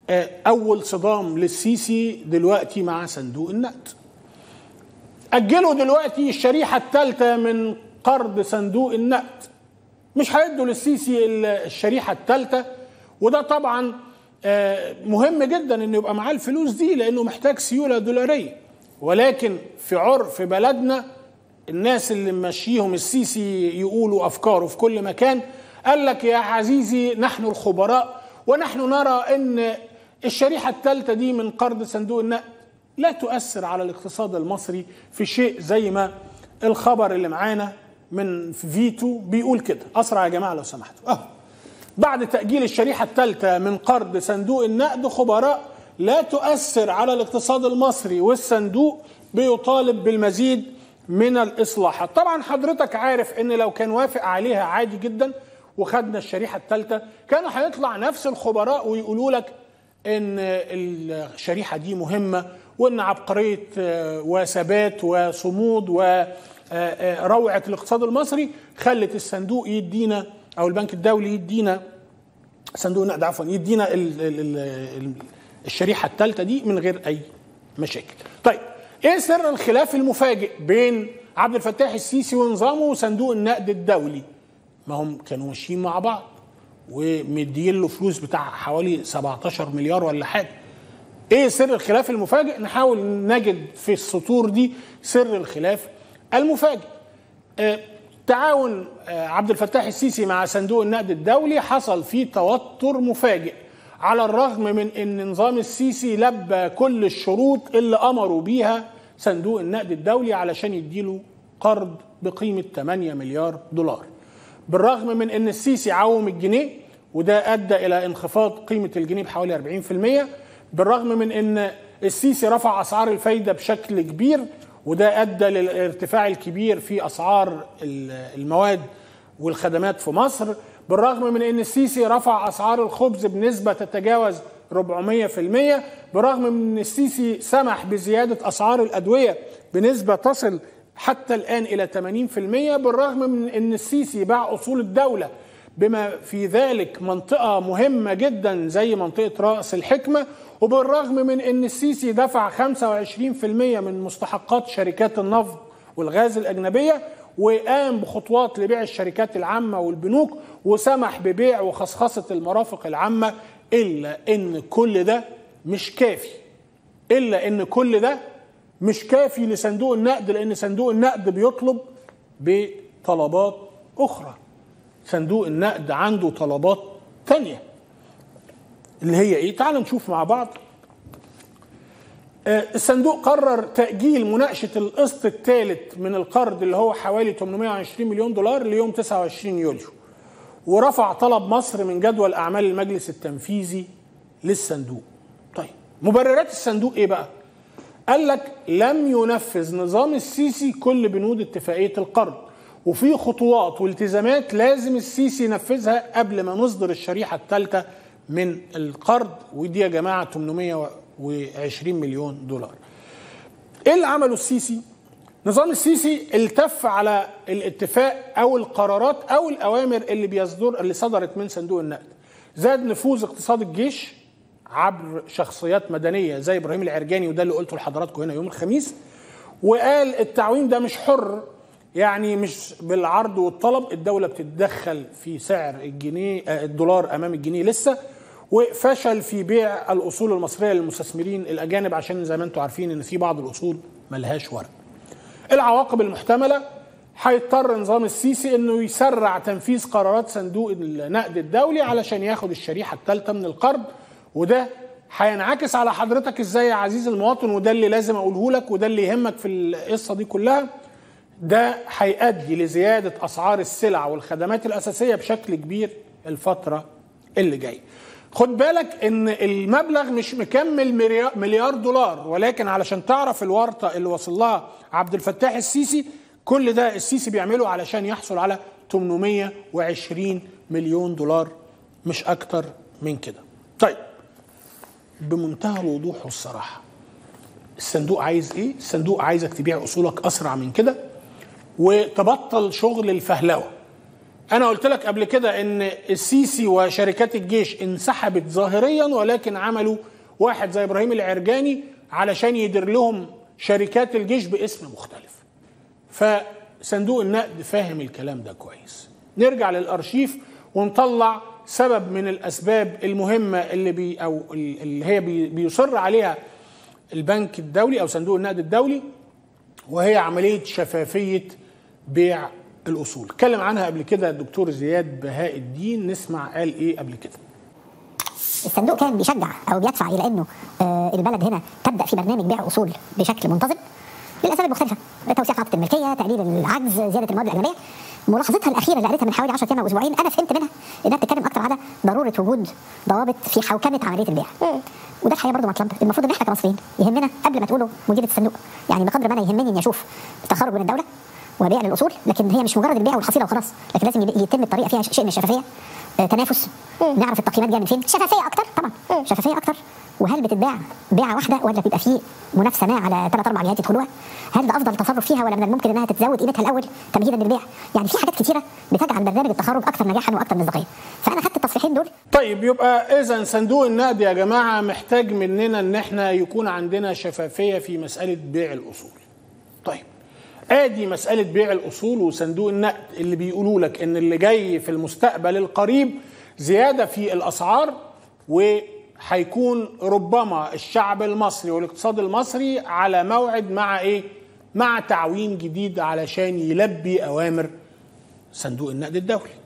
اول صدام للسيسي دلوقتي مع صندوق النقد اجلوا دلوقتي الشريحه الثالثه من قرض صندوق النقد مش هيدوا للسيسي الشريحه الثالثه وده طبعا مهم جدا انه يبقى معاه الفلوس دي لانه محتاج سيوله دولاريه ولكن في عرف بلدنا الناس اللي ماشيهم السيسي يقولوا افكاره في كل مكان قال لك يا عزيزي نحن الخبراء ونحن نرى ان الشريحه الثالثه دي من قرض صندوق النقد لا تؤثر على الاقتصاد المصري في شيء زي ما الخبر اللي معانا من فيتو بيقول كده اسرع يا جماعه لو سمحتوا اهو بعد تاجيل الشريحه الثالثه من قرض صندوق النقد خبراء لا تؤثر على الاقتصاد المصري والصندوق بيطالب بالمزيد من الاصلاحات طبعا حضرتك عارف ان لو كان وافق عليها عادي جدا وخدنا الشريحه الثالثه كانوا هيطلع نفس الخبراء ويقولوا لك ان الشريحه دي مهمه وان عبقريه وثبات وصمود وروعه الاقتصاد المصري خلت الصندوق يدينا او البنك الدولي يدينا صندوق النقد عفوا يدينا ال ال ال الشريحه الثالثه دي من غير اي مشاكل. طيب ايه سر الخلاف المفاجئ بين عبد الفتاح السيسي ونظامه وصندوق النقد الدولي؟ ما هم كانوا ماشيين مع بعض ومدين له فلوس بتاع حوالي 17 مليار ولا حاجه. ايه سر الخلاف المفاجئ؟ نحاول نجد في السطور دي سر الخلاف المفاجئ. آه تعاون آه عبد الفتاح السيسي مع صندوق النقد الدولي حصل فيه توتر مفاجئ على الرغم من ان نظام السيسي لبى كل الشروط اللي امروا بيها صندوق النقد الدولي علشان يديله قرض بقيمه 8 مليار دولار. بالرغم من ان السيسي عوم الجنيه وده ادى الى انخفاض قيمه الجنيه بحوالي 40% بالرغم من ان السيسي رفع اسعار الفايده بشكل كبير وده ادى للارتفاع الكبير في اسعار المواد والخدمات في مصر بالرغم من ان السيسي رفع اسعار الخبز بنسبه تتجاوز 400% بالرغم من ان السيسي سمح بزياده اسعار الادويه بنسبه تصل حتى الان الى 80% بالرغم من ان السيسي باع اصول الدوله بما في ذلك منطقه مهمه جدا زي منطقه راس الحكمه وبالرغم من ان السيسي دفع 25% من مستحقات شركات النفط والغاز الاجنبيه وقام بخطوات لبيع الشركات العامه والبنوك وسمح ببيع وخصخصه المرافق العامه الا ان كل ده مش كافي الا ان كل ده مش كافي لصندوق النقد لان صندوق النقد بيطلب بطلبات اخرى صندوق النقد عنده طلبات تانية اللي هي ايه تعالوا نشوف مع بعض الصندوق قرر تأجيل مناقشة القسط الثالث من القرض اللي هو حوالي 820 مليون دولار ليوم 29 يوليو ورفع طلب مصر من جدول أعمال المجلس التنفيذي للصندوق طيب مبررات الصندوق ايه بقى قال لك لم ينفذ نظام السيسي كل بنود اتفاقية القرض وفي خطوات والتزامات لازم السيسي ينفذها قبل ما نصدر الشريحة الثالثة من القرض ودي يا جماعة 820 مليون دولار ايه اللي عمله السيسي نظام السيسي التف على الاتفاق او القرارات او الاوامر اللي بيصدر اللي صدرت من صندوق النقد زاد نفوذ اقتصاد الجيش عبر شخصيات مدنيه زي ابراهيم العرجاني وده اللي قلته لحضراتكم هنا يوم الخميس وقال التعويم ده مش حر يعني مش بالعرض والطلب الدولة بتتدخل في سعر الجنيه الدولار أمام الجنيه لسه وفشل في بيع الأصول المصرية للمستثمرين الأجانب عشان زي ما أنتم عارفين إن في بعض الأصول ملهاش ورق. العواقب المحتملة هيضطر نظام السيسي إنه يسرع تنفيذ قرارات صندوق النقد الدولي علشان ياخد الشريحة الثالثة من القرض وده هينعكس على حضرتك ازاي يا عزيزي المواطن وده اللي لازم اقوله لك وده اللي يهمك في القصه دي كلها ده هيؤدي لزيادة أسعار السلع والخدمات الأساسية بشكل كبير الفترة اللي جاية خد بالك ان المبلغ مش مكمل مليار دولار ولكن علشان تعرف الورطة اللي وصل لها عبد الفتاح السيسي كل ده السيسي بيعمله علشان يحصل على 820 مليون دولار مش أكتر من كده طيب بمنتهى الوضوح والصراحة الصندوق عايز ايه؟ الصندوق عايزك تبيع اصولك اسرع من كده وتبطل شغل الفهلوه انا قلت لك قبل كده ان السيسي وشركات الجيش انسحبت ظاهريا ولكن عملوا واحد زي ابراهيم العرجاني علشان يدير لهم شركات الجيش باسم مختلف فصندوق النقد فاهم الكلام ده كويس نرجع للارشيف ونطلع سبب من الاسباب المهمه اللي بي او اللي هي بي بيصر عليها البنك الدولي او صندوق النقد الدولي وهي عمليه شفافيه بيع الاصول اتكلم عنها قبل كده الدكتور زياد بهاء الدين نسمع قال ايه قبل كده الصندوق كان بيشجع او بيدفع الى انه آه، البلد هنا تبدا في برنامج بيع اصول بشكل منتظم للاسباب المختلفه توسيع قاعده الملكيه تقليل العجز زياده المواد الاجنبيه ملاحظتها الاخيره اللي قريتها من حوالي 10 ايام او اسبوعين انا فهمت منها انها بتتكلم اكتر على ضروره وجود ضوابط في حوكمه عمليه البيع وده الحقيقه برضه مطلب المفروض ان احنا كمصريين يهمنا قبل ما تقولوا مديره الصندوق يعني بقدر ما انا يهمني اني اشوف تخرج من الدوله وبيع للاصول لكن هي مش مجرد البيع والحصيله وخلاص لكن لازم يبقى- يتم الطريقه فيها شيء من الشفافيه آه، تنافس نعرف التقييمات جايه من فين شفافيه اكتر طبعا شفافيه اكتر وهل بتتباع بيعه واحده ولا بيبقى في منافسه ما على ثلاث اربع جهات يدخلوها هل ده افضل تصرف فيها ولا من الممكن انها تتزود قيمتها الاول تمهيدا للبيع يعني في حاجات كتيره بتجعل برنامج التخرج اكثر نجاحا واكثر مصداقيه فانا خدت التصريحين دول طيب يبقى اذا صندوق النقد يا جماعه محتاج مننا ان احنا يكون عندنا شفافيه في مساله بيع الاصول. طيب ادي مساله بيع الاصول وصندوق النقد اللي بيقولوا لك ان اللي جاي في المستقبل القريب زياده في الاسعار وهيكون ربما الشعب المصري والاقتصاد المصري على موعد مع ايه؟ مع تعويم جديد علشان يلبي اوامر صندوق النقد الدولي.